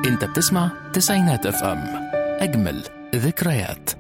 انت بتسمع تسعينات اف ام اجمل ذكريات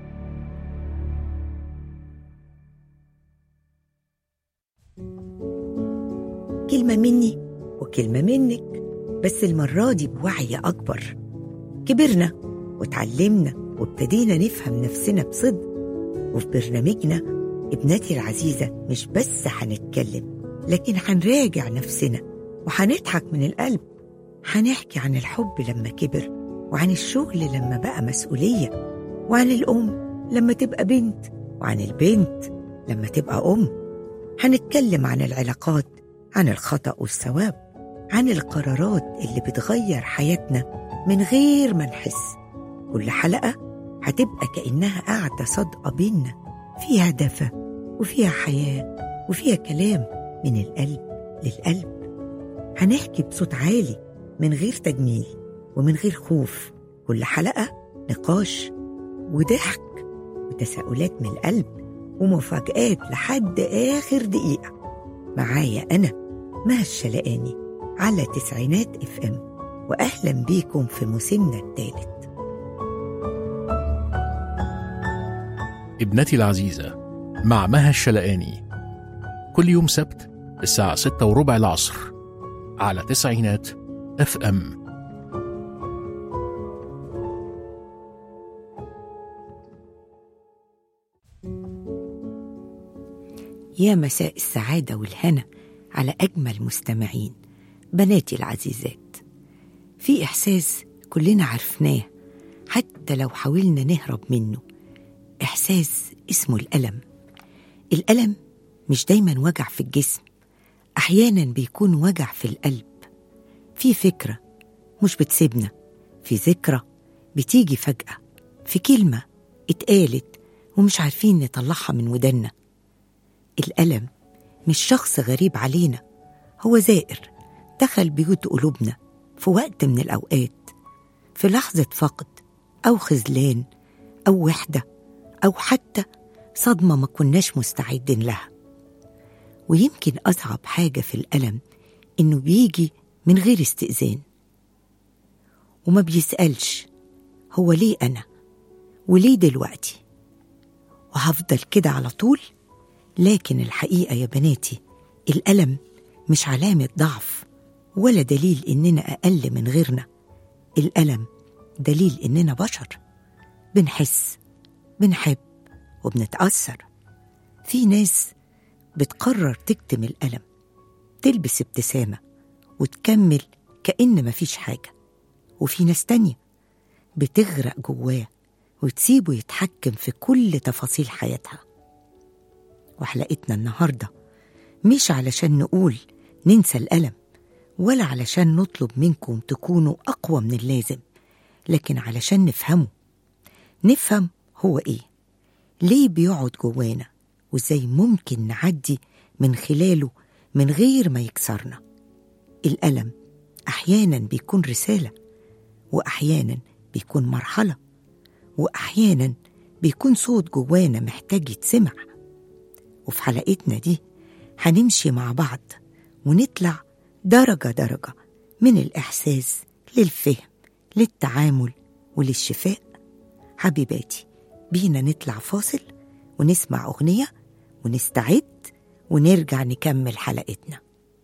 كلمة مني وكلمة منك بس المرة دي بوعي أكبر كبرنا وتعلمنا وابتدينا نفهم نفسنا بصدق وفي برنامجنا ابنتي العزيزة مش بس هنتكلم لكن هنراجع نفسنا وهنضحك من القلب هنحكي عن الحب لما كبر وعن الشغل لما بقى مسؤولية وعن الأم لما تبقى بنت وعن البنت لما تبقى أم هنتكلم عن العلاقات عن الخطأ والثواب عن القرارات اللي بتغير حياتنا من غير ما نحس كل حلقة هتبقى كأنها قاعدة صادقة بينا فيها دفى وفيها حياة وفيها كلام من القلب للقلب هنحكي بصوت عالي من غير تجميل ومن غير خوف كل حلقة نقاش وضحك وتساؤلات من القلب ومفاجآت لحد آخر دقيقة معايا أنا مها الشلقاني على تسعينات اف ام وأهلا بيكم في موسمنا الثالث ابنتي العزيزة مع مها الشلقاني كل يوم سبت الساعة ستة وربع العصر على تسعينات اف ام يا مساء السعادة والهنا على أجمل مستمعين بناتي العزيزات في إحساس كلنا عرفناه حتى لو حاولنا نهرب منه إحساس اسمه الألم الألم مش دايما وجع في الجسم أحيانا بيكون وجع في القلب في فكرة مش بتسيبنا في ذكرى بتيجي فجأة في كلمة اتقالت ومش عارفين نطلعها من ودنا الألم مش شخص غريب علينا هو زائر دخل بيوت قلوبنا في وقت من الأوقات في لحظة فقد أو خذلان أو وحدة أو حتى صدمة ما كناش مستعدين لها ويمكن أصعب حاجة في الألم إنه بيجي من غير استئذان وما بيسألش هو ليه أنا وليه دلوقتي وهفضل كده على طول لكن الحقيقة يا بناتي الألم مش علامة ضعف ولا دليل إننا أقل من غيرنا الألم دليل إننا بشر بنحس بنحب وبنتأثر في ناس بتقرر تكتم الألم تلبس ابتسامة وتكمل كأن مفيش حاجة وفي ناس تانية بتغرق جواه وتسيبه يتحكم في كل تفاصيل حياتها وحلقتنا النهارده مش علشان نقول ننسى الألم ولا علشان نطلب منكم تكونوا أقوى من اللازم لكن علشان نفهمه نفهم هو إيه ليه بيقعد جوانا وإزاي ممكن نعدي من خلاله من غير ما يكسرنا الألم أحيانا بيكون رسالة وأحيانا بيكون مرحلة وأحيانا بيكون صوت جوانا محتاج يتسمع وفي حلقتنا دي هنمشي مع بعض ونطلع درجة درجة من الإحساس للفهم للتعامل وللشفاء حبيباتي بينا نطلع فاصل ونسمع أغنية ونستعد ونرجع نكمل حلقتنا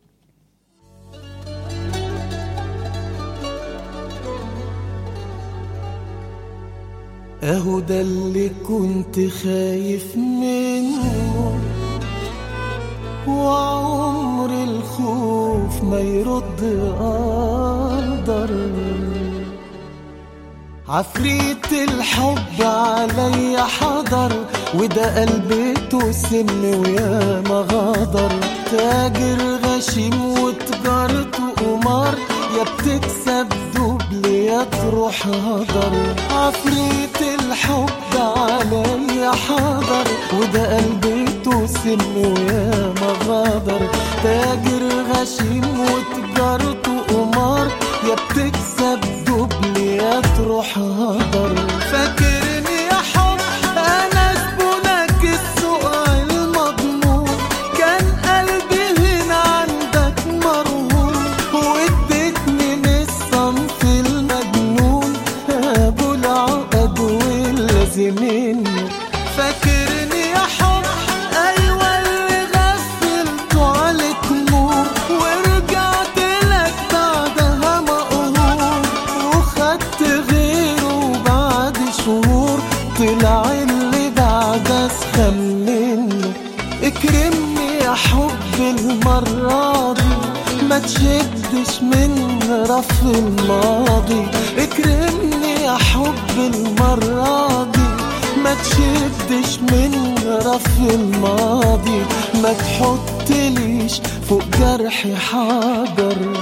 اهو ده اللي كنت خايف منه وعمر الخوف ما يرد قدر عفريت الحب عليا حضر وده قلبته سم ويا ما غدر تاجر غشيم وتجارته قمار يا بتكسب دبل يا تروح هدر عفريت الحب عليا حضر وده قلبته سم ويا ما غدر تاجر غشيم وتجارته قمار يا بتكسب دبل يا تروح هدر فاكرني يا حب انا زبونك السوق المضمون كان قلبي هنا عندك مرهون واديتني من الصنف المجنون المرة دي ما تشدش من رف الماضي اكرمني يا حب المرة دي ما تشدش من رف الماضي ما تحطليش فوق جرحي حجر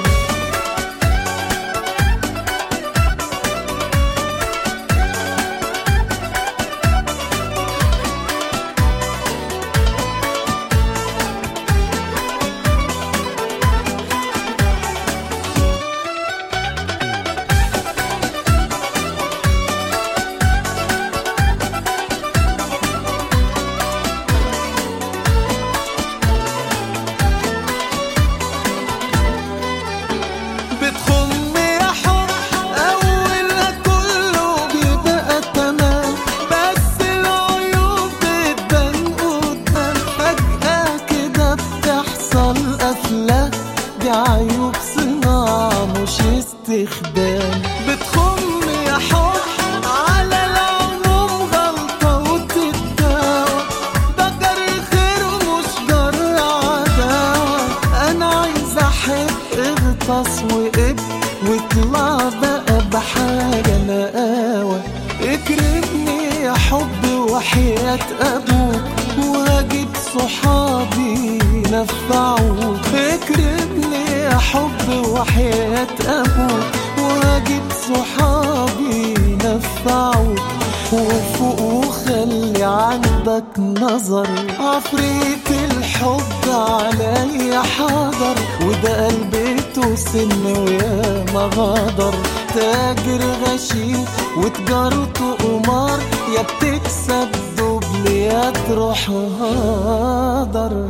بتخم يا حب أولها كله بيبقى تمام بس العيوب بتبان قدام فجأة كده بتحصل قفلة دي عيوب صناعة مش استخدام بتخم يا حب على العموم غلطة وتتداوى ده جري خير ومش جرى عداوة أنا عايز أحب اغطس وقب واطلع بقى بحاجة نقاوة اكرمني يا حب وحياة أبوك وهجيب صحابي نفعوك اكرمني يا حب وحياة أبوك وهجيب صحابي نفعوك وفوق وخلي عندك نظر عفريت الحب عليا حاضر وده قلبته سن ويا ما غدر تاجر غشيم وتجارته قمار يا بتكسب دبل يا تروح هدر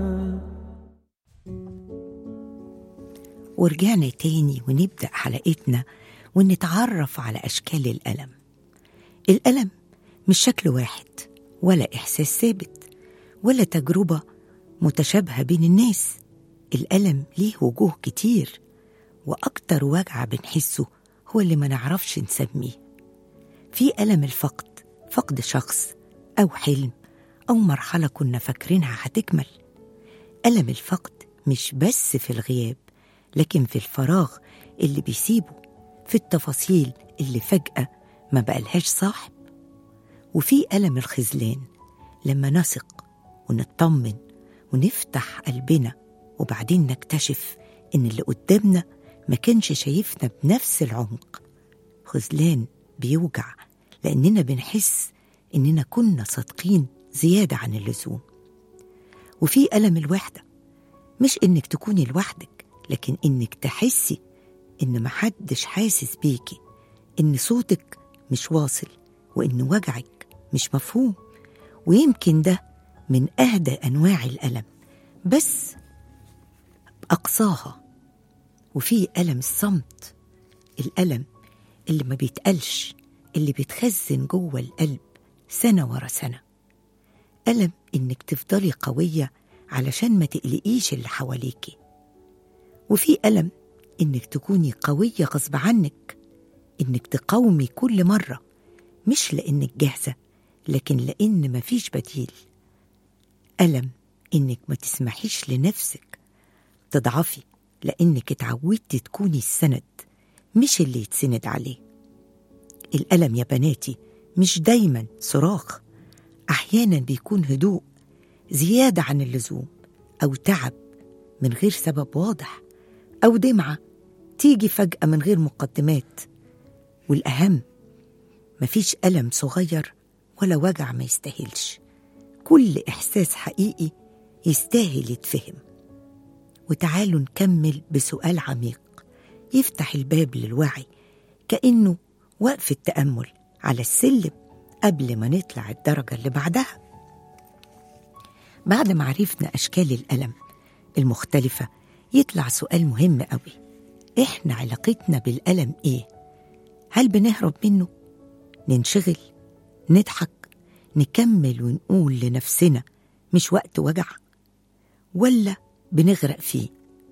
ورجعنا تاني ونبدأ حلقتنا ونتعرف على أشكال الألم الألم مش شكل واحد ولا إحساس ثابت ولا تجربة متشابهة بين الناس الألم ليه وجوه كتير وأكتر وجع بنحسه هو اللي ما نعرفش نسميه في ألم الفقد فقد شخص أو حلم أو مرحلة كنا فاكرينها هتكمل ألم الفقد مش بس في الغياب لكن في الفراغ اللي بيسيبه في التفاصيل اللي فجأة ما بقالهاش صاحب وفي ألم الخذلان لما نثق ونطمن ونفتح قلبنا وبعدين نكتشف إن اللي قدامنا ما كانش شايفنا بنفس العمق خذلان بيوجع لأننا بنحس إننا كنا صادقين زيادة عن اللزوم وفي ألم الوحدة مش إنك تكوني لوحدك لكن إنك تحسي إن محدش حاسس بيكي إن صوتك مش واصل وإن وجعك مش مفهوم ويمكن ده من أهدى أنواع الألم بس أقصاها وفي ألم الصمت الألم اللي ما بيتقلش اللي بيتخزن جوه القلب سنة ورا سنة ألم إنك تفضلي قوية علشان ما تقلقيش اللي حواليكي وفي ألم إنك تكوني قوية غصب عنك إنك تقاومي كل مرة مش لإنك جاهزة لكن لإن مفيش بديل ألم إنك ما تسمحيش لنفسك تضعفي لإنك اتعودتي تكوني السند مش اللي يتسند عليه الألم يا بناتي مش دايما صراخ أحيانا بيكون هدوء زيادة عن اللزوم أو تعب من غير سبب واضح أو دمعة تيجي فجأة من غير مقدمات والأهم مفيش ألم صغير ولا وجع ما يستاهلش كل إحساس حقيقي يستاهل يتفهم وتعالوا نكمل بسؤال عميق يفتح الباب للوعي كأنه وقف التأمل على السلم قبل ما نطلع الدرجة اللي بعدها بعد ما عرفنا أشكال الألم المختلفة يطلع سؤال مهم قوي إحنا علاقتنا بالألم إيه؟ هل بنهرب منه؟ ننشغل؟ نضحك؟ نكمل ونقول لنفسنا مش وقت وجع؟ ولا بنغرق فيه؟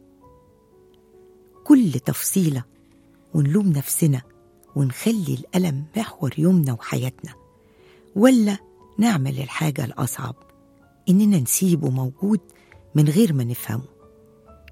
كل تفصيلة ونلوم نفسنا ونخلي الألم محور يومنا وحياتنا ولا نعمل الحاجة الأصعب إننا نسيبه موجود من غير ما نفهمه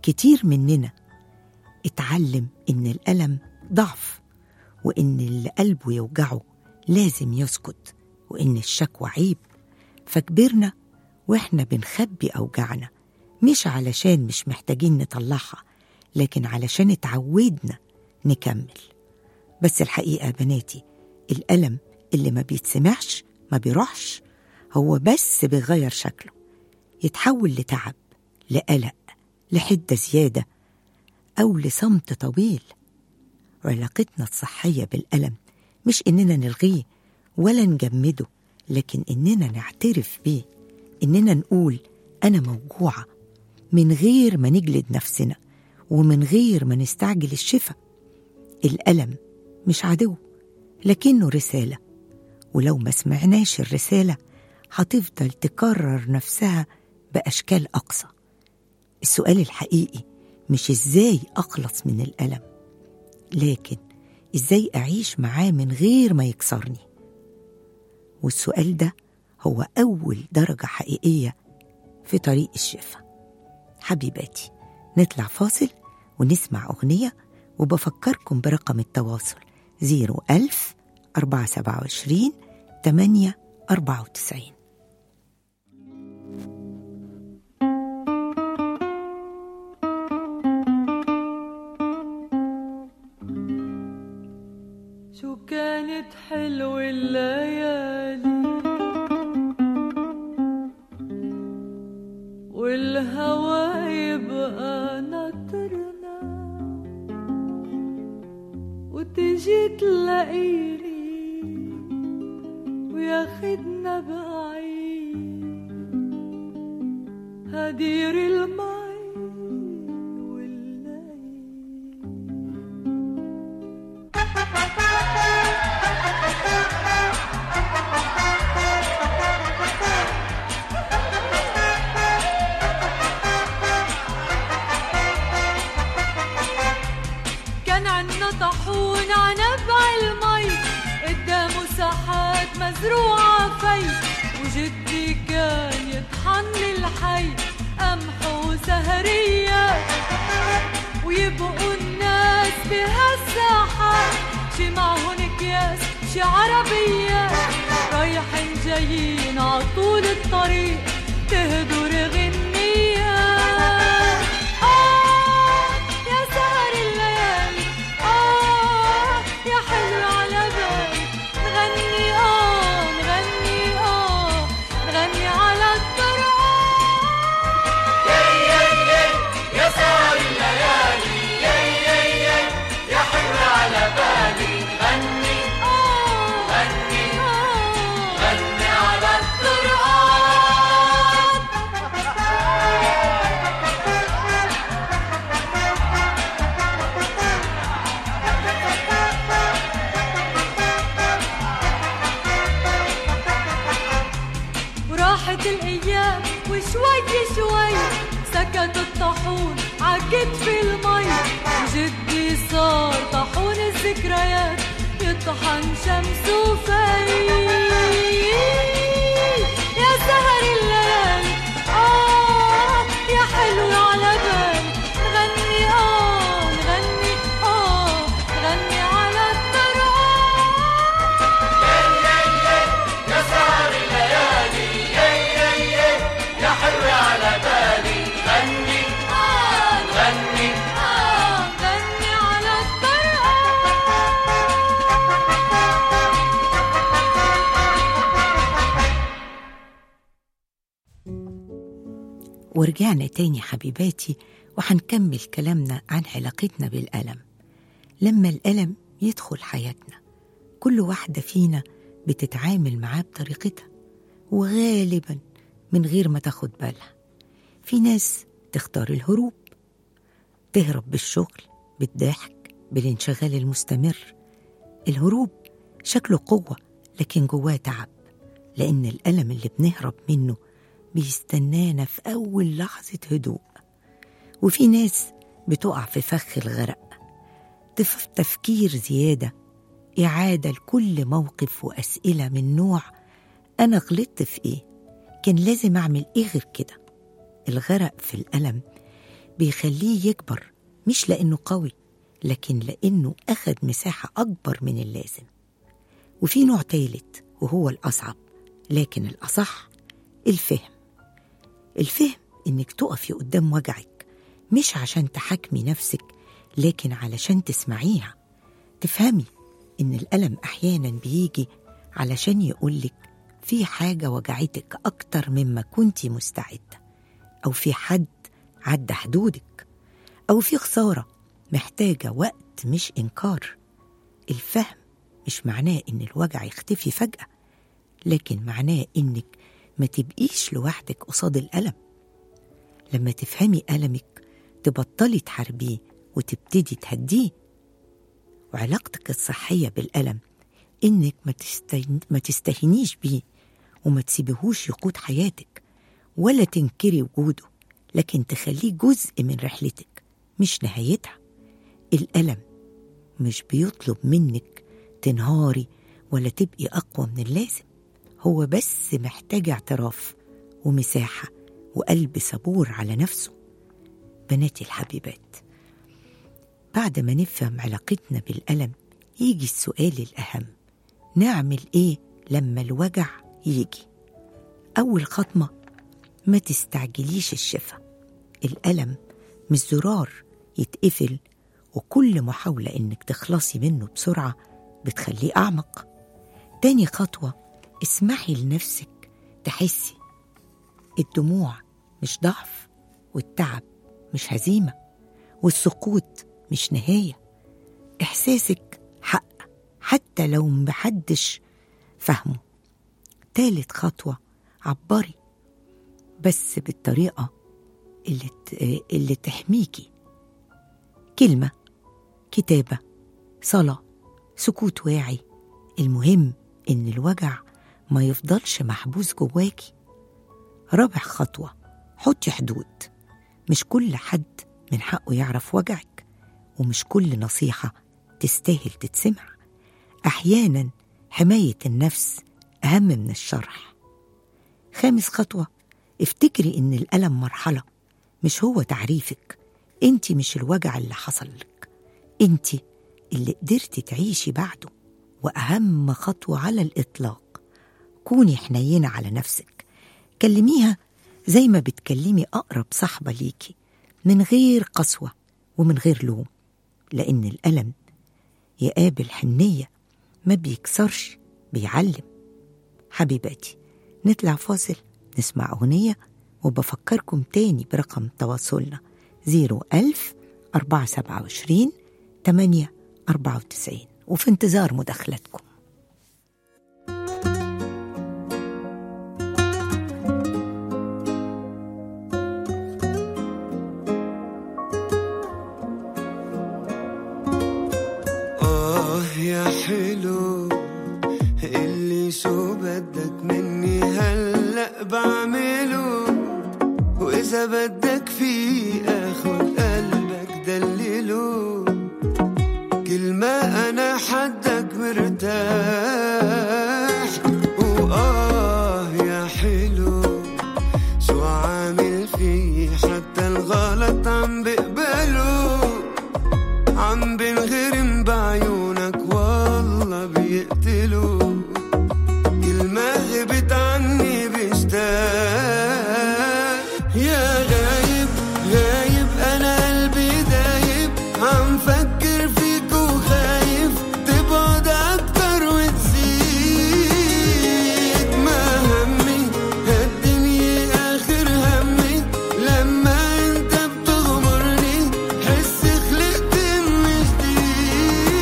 كتير مننا اتعلم إن الألم ضعف وإن اللي قلبه يوجعه لازم يسكت وإن الشكوى عيب فكبرنا وإحنا بنخبي أوجعنا مش علشان مش محتاجين نطلعها لكن علشان اتعودنا نكمل بس الحقيقة يا بناتي الألم اللي ما بيتسمعش ما بيروحش هو بس بيغير شكله يتحول لتعب لقلق لحدة زيادة أو لصمت طويل علاقتنا الصحية بالألم مش إننا نلغيه ولا نجمده لكن إننا نعترف بيه إننا نقول أنا موجوعة من غير ما نجلد نفسنا ومن غير ما نستعجل الشفاء الألم مش عدو لكنه رسالة ولو ما سمعناش الرسالة هتفضل تكرر نفسها بأشكال أقصى السؤال الحقيقي مش إزاي أخلص من الألم لكن إزاي أعيش معاه من غير ما يكسرني والسؤال ده هو أول درجة حقيقية في طريق الشفاء حبيباتي نطلع فاصل ونسمع أغنية وبفكركم برقم التواصل 01000 427 8 94 شو كانت حلوة الليالي والهوى يبقى ناطرنا وتجي تلاقيني وياخدنا بعيد هدير المي والليل كان عنا طاحون عنبع المي قدامه ساحات مزروعة في وجدي كان يطحن لي الحي قمح وسهرية ويبقوا الناس بهالساحات شي معهن اكياس شي عربية رايحين جايين عطول الطريق تهدر غنية آه يا سهر الليالي آه يا حلو على بالي نغني آه نغني آه نغني على الطرقات آه غني آه غني على الطرقات وراحت الايام وشوي شوي سكت الطاحون عكتف المي وجدي صار طاحون الذكريات يطحن شمس وفي يا سهر الليالي آه يا حلو على بالي نغني آه نغني آه نغني على الطرقات آه نغني آه نغني على الطرقات ورجعنا تاني حبيباتي وهنكمل كلامنا عن علاقتنا بالألم لما الألم يدخل حياتنا كل واحدة فينا بتتعامل معاه بطريقتها وغالبا من غير ما تاخد بالها في ناس تختار الهروب تهرب بالشغل بالضحك بالانشغال المستمر الهروب شكله قوة لكن جواه تعب لأن الألم اللي بنهرب منه بيستنانا في أول لحظة هدوء وفي ناس بتقع في فخ الغرق تف- تفكير زيادة إعادة لكل موقف وأسئلة من نوع أنا غلطت في إيه؟ كان لازم أعمل إيه غير كده؟ الغرق في الألم بيخليه يكبر مش لأنه قوي لكن لأنه أخد مساحة أكبر من اللازم وفي نوع تالت وهو الأصعب لكن الأصح الفهم الفهم إنك تقفي قدام وجعك مش عشان تحاكمي نفسك لكن علشان تسمعيها تفهمي إن الألم أحيانا بيجي علشان يقولك في حاجة وجعتك أكتر مما كنتي مستعدة أو في حد عدى حدودك أو في خسارة محتاجة وقت مش إنكار الفهم مش معناه إن الوجع يختفي فجأة لكن معناه إنك ما تبقيش لوحدك قصاد الألم لما تفهمي ألمك تبطلي تحاربيه وتبتدي تهديه وعلاقتك الصحية بالألم إنك ما, تستهين ما تستهينيش بيه وما تسيبيهوش يقود حياتك ولا تنكري وجوده لكن تخليه جزء من رحلتك مش نهايتها الألم مش بيطلب منك تنهاري ولا تبقي أقوى من اللازم هو بس محتاج اعتراف ومساحة وقلب صبور على نفسه بناتي الحبيبات بعد ما نفهم علاقتنا بالألم يجي السؤال الأهم نعمل إيه لما الوجع يجي أول خطمة ما تستعجليش الشفا الألم مش زرار يتقفل وكل محاولة إنك تخلصي منه بسرعة بتخليه أعمق تاني خطوة اسمحي لنفسك تحسي الدموع مش ضعف والتعب مش هزيمة والسقوط مش نهاية إحساسك حق حتى لو محدش فهمه تالت خطوة عبري بس بالطريقة اللي, ت- اللي تحميكي كلمة كتابة صلاة سكوت واعي المهم إن الوجع ما يفضلش محبوس جواكي رابع خطوة حطي حدود مش كل حد من حقه يعرف وجعك ومش كل نصيحة تستاهل تتسمع أحيانا حماية النفس أهم من الشرح خامس خطوة افتكري إن الألم مرحلة مش هو تعريفك انت مش الوجع اللي حصل لك انت اللي قدرتي تعيشي بعده وأهم خطوة على الإطلاق كوني حنينة على نفسك كلميها زي ما بتكلمي أقرب صاحبة ليكي من غير قسوة ومن غير لوم لأن الألم يقابل حنية ما بيكسرش بيعلم حبيباتي نطلع فاصل نسمع أغنية وبفكركم تاني برقم تواصلنا 01000 427 8 94 وفي انتظار مداخلتكم آه يا حلو اللي شو بدك مني هلأ بعمله وإذا بدك في آخد قلبك دلله كل ما أنا حدك مرتاح وآه يا حلو شو عامل فيه حتى الغلط عم بقبله عم بنغرم بعيونك والله بيقتلوا كل ما غبت عني بشتاق يا غايب غايب انا قلبي دايب عم فكر فيك وخايف تبعد اكتر وتزيد ما همي هالدنيا اخر همي لما انت بتغمرني حس خلقت من جديد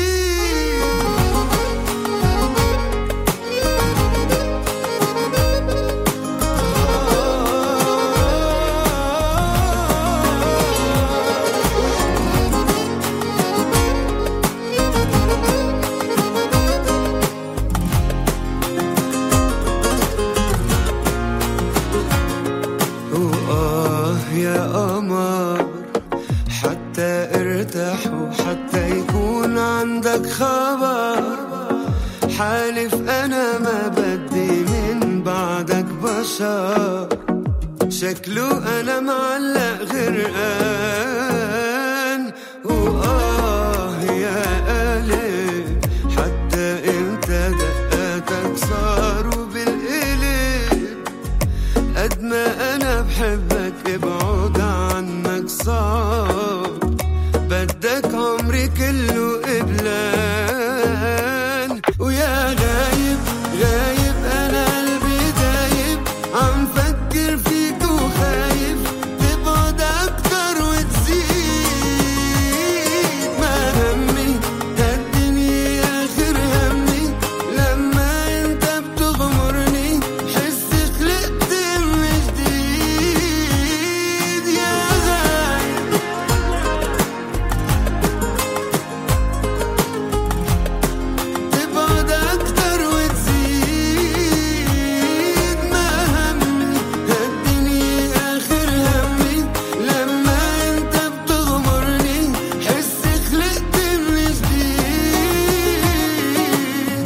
وآه يا قمر حتى ارتاح وحتى يكون عندك خبر حالف أنا ما بدي من بعدك بشر شكله انا معلق غرقان وآه يا قلب حتى انت دقاتك صاروا بالقلب قد ما انا بحبك ابعد عنك صعب بدك عمري كله قبلان ويا غايب غايب انا قلبي دايب عم فكر فيك وخايف تبعد اكتر وتزيد ما همي هالدنيا اخر همي لما انت بتغمرني حس خلقت من جديد يا غايب تبعد أكتر وتزيد ما همي هالدنيا آخر همي لما أنت بتغمرني حس خلقت من جديد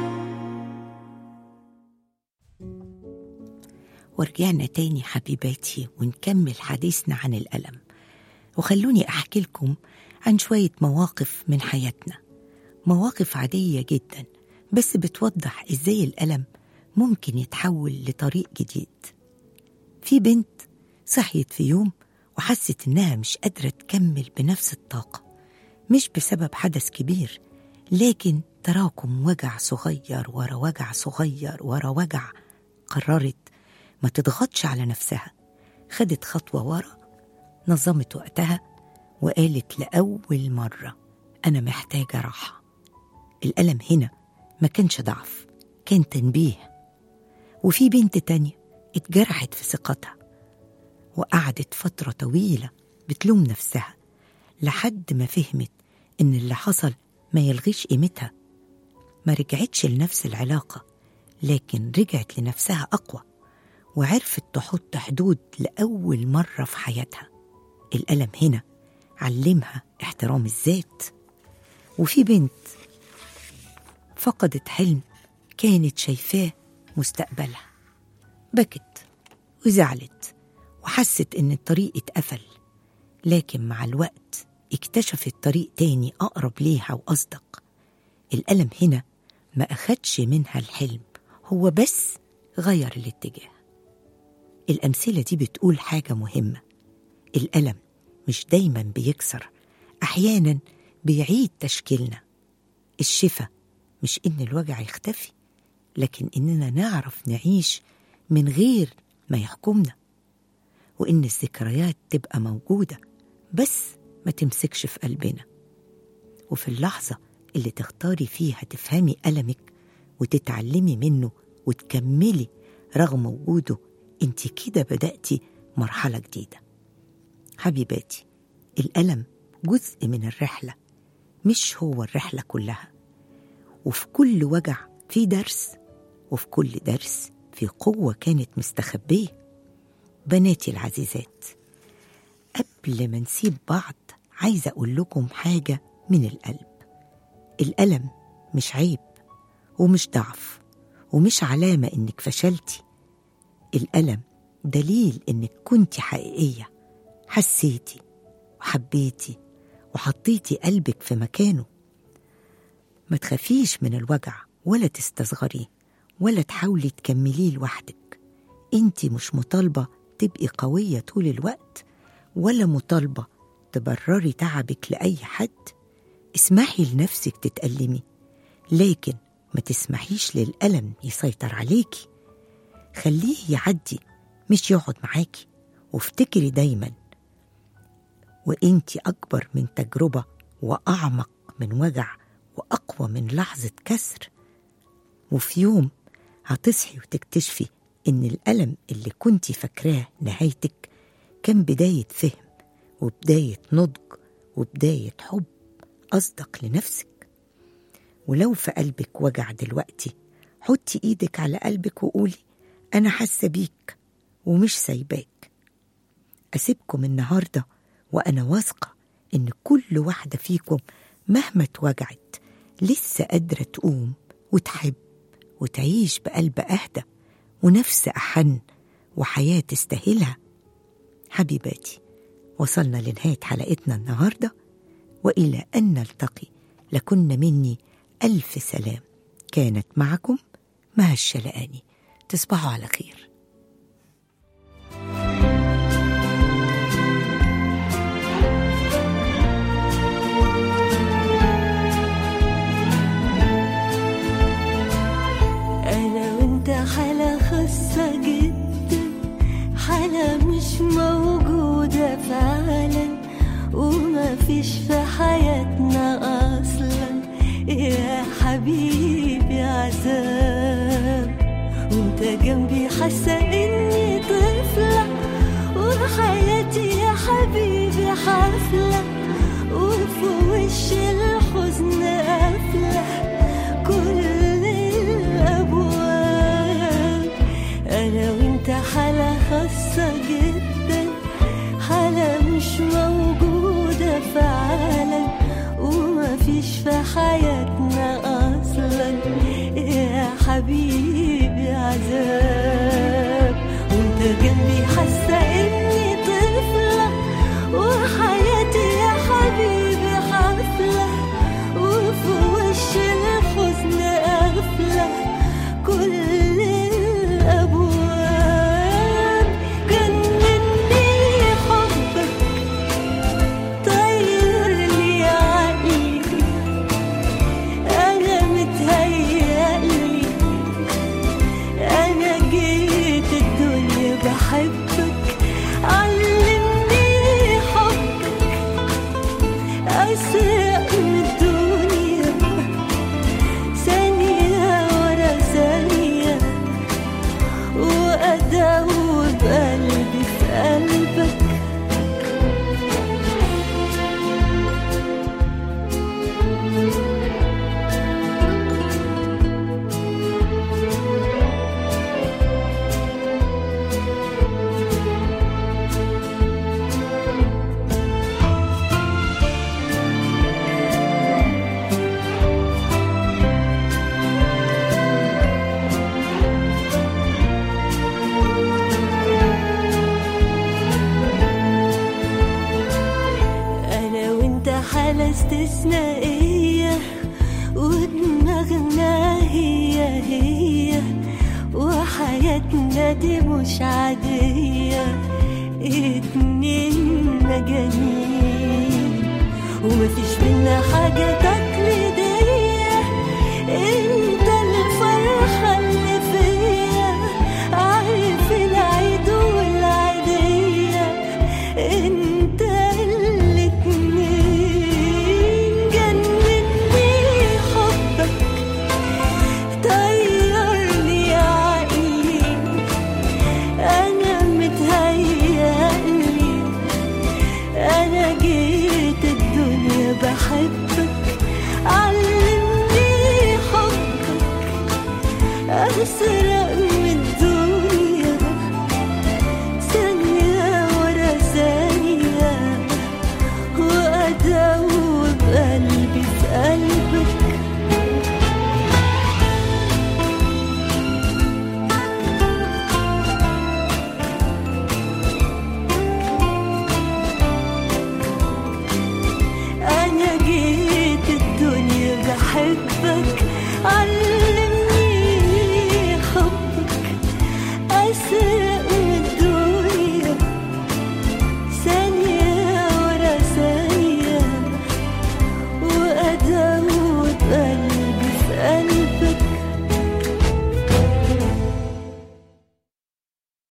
ورجعنا تاني حبيباتي ونكمل حديثنا عن الألم وخلوني أحكي لكم عن شوية مواقف من حياتنا مواقف عادية جدا بس بتوضح إزاي الألم ممكن يتحول لطريق جديد في بنت صحيت في يوم وحست إنها مش قادرة تكمل بنفس الطاقة مش بسبب حدث كبير لكن تراكم وجع صغير ورا وجع صغير ورا وجع قررت ما تضغطش على نفسها خدت خطوة ورا نظمت وقتها وقالت لأول مرة أنا محتاجة راحة الألم هنا ما كانش ضعف كان تنبيه وفي بنت تانية اتجرحت في ثقتها وقعدت فترة طويلة بتلوم نفسها لحد ما فهمت إن اللي حصل ما يلغيش قيمتها ما رجعتش لنفس العلاقة لكن رجعت لنفسها أقوى وعرفت تحط حدود لأول مرة في حياتها الألم هنا علمها احترام الذات وفي بنت فقدت حلم كانت شايفاه مستقبلها بكت وزعلت وحست إن الطريق اتقفل لكن مع الوقت اكتشفت طريق تاني أقرب ليها وأصدق الألم هنا ما أخدش منها الحلم هو بس غير الاتجاه الأمثلة دي بتقول حاجة مهمة الألم مش دايما بيكسر أحيانا بيعيد تشكيلنا الشفا مش إن الوجع يختفي لكن إننا نعرف نعيش من غير ما يحكمنا وإن الذكريات تبقى موجودة بس ما تمسكش في قلبنا وفي اللحظة اللي تختاري فيها تفهمي ألمك وتتعلمي منه وتكملي رغم وجوده انت كده بدأتي مرحلة جديدة حبيباتي الألم جزء من الرحلة مش هو الرحلة كلها وفي كل وجع في درس وفي كل درس في قوة كانت مستخبية بناتي العزيزات قبل ما نسيب بعض عايزة أقول لكم حاجة من القلب الألم مش عيب ومش ضعف ومش علامة إنك فشلتي الألم دليل إنك كنتي حقيقية حسيتي وحبيتي وحطيتي قلبك في مكانه ما تخافيش من الوجع ولا تستصغريه ولا تحاولي تكمليه لوحدك انت مش مطالبة تبقي قوية طول الوقت ولا مطالبة تبرري تعبك لأي حد اسمحي لنفسك تتألمي لكن ما تسمحيش للألم يسيطر عليكي خليه يعدي مش يقعد معاكي وافتكري دايما وانتي أكبر من تجربة وأعمق من وجع وأقوى من لحظة كسر وفي يوم هتصحي وتكتشفي إن الألم اللي كنتي فاكراه نهايتك كان بداية فهم وبداية نضج وبداية حب أصدق لنفسك ولو في قلبك وجع دلوقتي حطي إيدك على قلبك وقولي أنا حاسة بيك ومش سايباك أسيبكم النهاردة وأنا واثقة إن كل واحدة فيكم مهما اتوجعت لسه قادرة تقوم وتحب وتعيش بقلب أهدى ونفس أحن وحياة تستاهلها حبيباتي وصلنا لنهاية حلقتنا النهاردة وإلى أن نلتقي لكن مني ألف سلام كانت معكم مها الشلقاني تصبحوا على خير أنا وأنت حالة خاصة جدا حالة مش موجودة فعلا وما فيش في حياتنا أصلا يا حبيبي عذاب وانت جنبي حاسة إني طفلة وحياتي يا حبيبي حفلة وفي وش الحزن قافلة كل الأبواب أنا وأنت حالة خاصة جدا حالة مش موجودة فعلا وما فيش في حياتنا أصلا يا حبيبي عذاب وانت جنبي حاسة إني طفلة وحياتي يا حبيبي حفلة وفي وش الحزن قافلة كل الأبواب جنني حبك طير لي عقلي أنا متهيألي أنا جيت الدنيا بحبك علمني حبك أسرق من الدنيا ثانية ورا ثانية وأدوب قلبي في قلبك أنا وأنت حالة استثنائية ودماغنا هي هي وحياتنا دي مش عادية اتنين مجانين ومفيش بينا حاجة تقليدية انت الفرحة اللي فيا عارف العيد والعيدية انت الاتنين جنني حبك طيرني عقلي انا متهيألي انا جيت الدنيا بحبك علمني حبك أسرق من الدنيا ثانية ورا ثانية وأدوب قلبي في قلبك أنا جيت الدنيا بحبك علمني